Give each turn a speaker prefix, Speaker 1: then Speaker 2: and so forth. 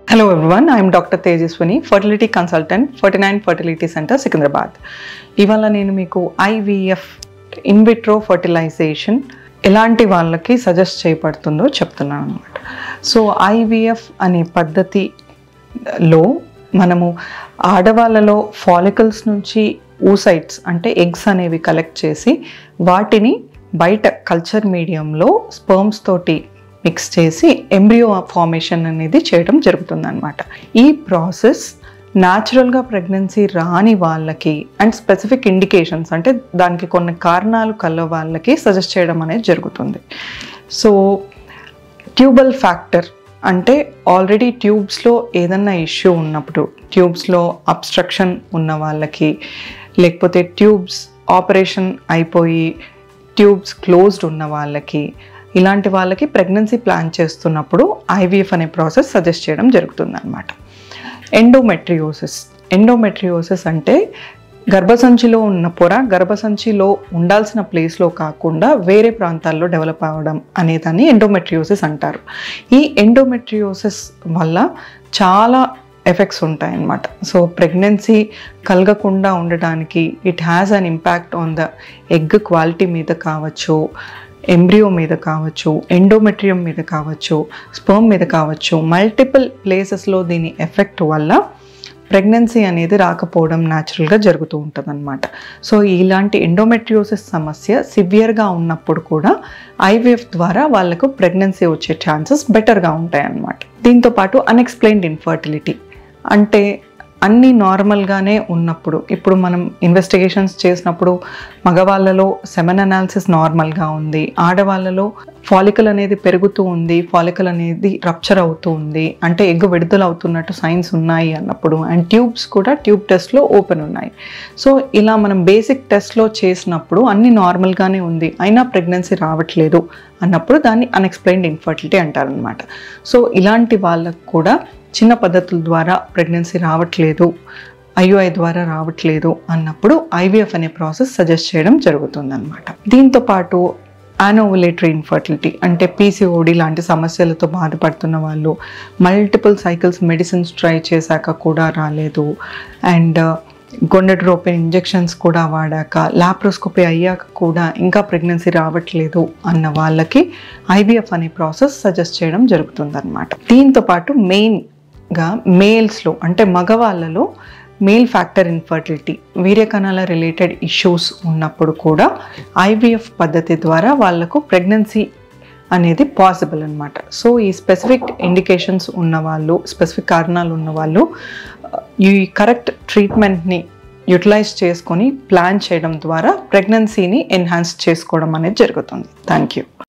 Speaker 1: Hello everyone, I am Dr. Tejaswini, fertility consultant, 49 Fertility Center, Secunderabad ఇవాళ నేను మీకు IVF in vitro fertilisation ఎలాంటి వాళ్ళకి సజెస్ట్ చేయబడుతుందో చెప్తున్నాను అనమాట సో ఐవీఎఫ్ అనే పద్ధతిలో మనము ఆడవాళ్ళలో ఫాలికల్స్ నుంచి ఊసైట్స్ అంటే ఎగ్స్ అనేవి కలెక్ట్ చేసి వాటిని బయట కల్చర్ మీడియంలో స్పర్మ్స్ తోటి మిక్స్ చేసి ఎంబ్రియో ఫార్మేషన్ అనేది చేయడం జరుగుతుందన్నమాట ఈ ప్రాసెస్ న్యాచురల్గా ప్రెగ్నెన్సీ రాని వాళ్ళకి అండ్ స్పెసిఫిక్ ఇండికేషన్స్ అంటే దానికి కొన్ని కారణాలు కల వాళ్ళకి సజెస్ట్ చేయడం అనేది జరుగుతుంది సో ట్యూబల్ ఫ్యాక్టర్ అంటే ఆల్రెడీ ట్యూబ్స్లో ఏదన్నా ఇష్యూ ఉన్నప్పుడు ట్యూబ్స్లో అబ్స్ట్రక్షన్ ఉన్న వాళ్ళకి లేకపోతే ట్యూబ్స్ ఆపరేషన్ అయిపోయి ట్యూబ్స్ క్లోజ్డ్ ఉన్న వాళ్ళకి ఇలాంటి వాళ్ళకి ప్రెగ్నెన్సీ ప్లాన్ చేస్తున్నప్పుడు ఐవీఎఫ్ అనే ప్రాసెస్ సజెస్ట్ చేయడం జరుగుతుంది అనమాట ఎండోమెట్రియోసిస్ ఎండోమెట్రియోసిస్ అంటే గర్భసంచిలో ఉన్న పొర గర్భసంచిలో ఉండాల్సిన ప్లేస్లో కాకుండా వేరే ప్రాంతాల్లో డెవలప్ అవ్వడం అనేదాన్ని ఎండోమెట్రియోసిస్ అంటారు ఈ ఎండోమెట్రియోసిస్ వల్ల చాలా ఎఫెక్ట్స్ ఉంటాయన్నమాట సో ప్రెగ్నెన్సీ కలగకుండా ఉండడానికి it has an impact on the egg quality మీద కావచ్చు ఎంబ్రియో మీద కావచ్చు ఎండోమెట్రియం మీద కావచ్చు స్పర్మ్ మీద కావచ్చు మల్టిపుల్ ప్లేసెస్లో దీని ఎఫెక్ట్ వల్ల ప్రెగ్నెన్సీ అనేది రాకపోవడం న్యాచురల్గా జరుగుతూ ఉంటుంది అనమాట సో ఇలాంటి ఎండోమెట్రియోసిస్ సమస్య సివియర్గా ఉన్నప్పుడు కూడా ఐవీఎఫ్ ద్వారా వాళ్ళకు ప్రెగ్నెన్సీ వచ్చే ఛాన్సెస్ బెటర్గా ఉంటాయి అన్నమాట దీంతోపాటు అన్ఎక్స్ప్లెయిన్డ్ ఇన్ఫర్టిలిటీ అంటే అన్నీ నార్మల్గానే ఉన్నప్పుడు ఇప్పుడు మనం ఇన్వెస్టిగేషన్స్ చేసినప్పుడు మగవాళ్ళలో సెమెన్ అనాలిసిస్ నార్మల్గా ఉంది ఆడవాళ్ళలో ఫాలికల్ అనేది పెరుగుతూ ఉంది ఫాలికల్ అనేది రప్చర్ అవుతూ ఉంది అంటే ఎగ్ విడుదల అవుతున్నట్టు సైన్స్ ఉన్నాయి అన్నప్పుడు అండ్ ట్యూబ్స్ కూడా ట్యూబ్ టెస్ట్లో ఓపెన్ ఉన్నాయి సో ఇలా మనం బేసిక్ టెస్ట్లో చేసినప్పుడు అన్నీ నార్మల్గానే ఉంది అయినా ప్రెగ్నెన్సీ రావట్లేదు అన్నప్పుడు దాన్ని అన్ఎక్స్ప్లెయిన్డ్ ఇన్ఫర్టిలిటీ అంటారనమాట సో ఇలాంటి వాళ్ళకు కూడా చిన్న పద్ధతుల ద్వారా ప్రెగ్నెన్సీ రావట్లేదు ఐయుఐ ద్వారా రావట్లేదు అన్నప్పుడు ఐవీఎఫ్ అనే ప్రాసెస్ సజెస్ట్ చేయడం జరుగుతుందన్నమాట దీంతో పాటు యానోవులేటరీ ఇన్ఫర్టిలిటీ అంటే పీసీఓడి లాంటి సమస్యలతో బాధపడుతున్న వాళ్ళు మల్టిపుల్ సైకిల్స్ మెడిసిన్స్ ట్రై చేశాక కూడా రాలేదు అండ్ గొండెడ్రోపెన్ ఇంజెక్షన్స్ కూడా వాడాక లాప్రోస్కోపీ అయ్యాక కూడా ఇంకా ప్రెగ్నెన్సీ రావట్లేదు అన్న వాళ్ళకి ఐవీఎఫ్ అనే ప్రాసెస్ సజెస్ట్ చేయడం జరుగుతుందన్నమాట దీంతో పాటు మెయిన్గా మేల్స్లో అంటే మగవాళ్ళలో మేల్ ఫ్యాక్టర్ ఇన్ఫర్టిలిటీ వీర్యకణాల రిలేటెడ్ ఇష్యూస్ ఉన్నప్పుడు కూడా ఐవీఎఫ్ పద్ధతి ద్వారా వాళ్ళకు ప్రెగ్నెన్సీ అనేది పాసిబుల్ అనమాట సో ఈ స్పెసిఫిక్ ఇండికేషన్స్ ఉన్నవాళ్ళు స్పెసిఫిక్ కారణాలు ఉన్నవాళ్ళు ఈ కరెక్ట్ ట్రీట్మెంట్ని యూటిలైజ్ చేసుకొని ప్లాన్ చేయడం ద్వారా ప్రెగ్నెన్సీని ఎన్హాన్స్ చేసుకోవడం అనేది జరుగుతుంది థ్యాంక్ యూ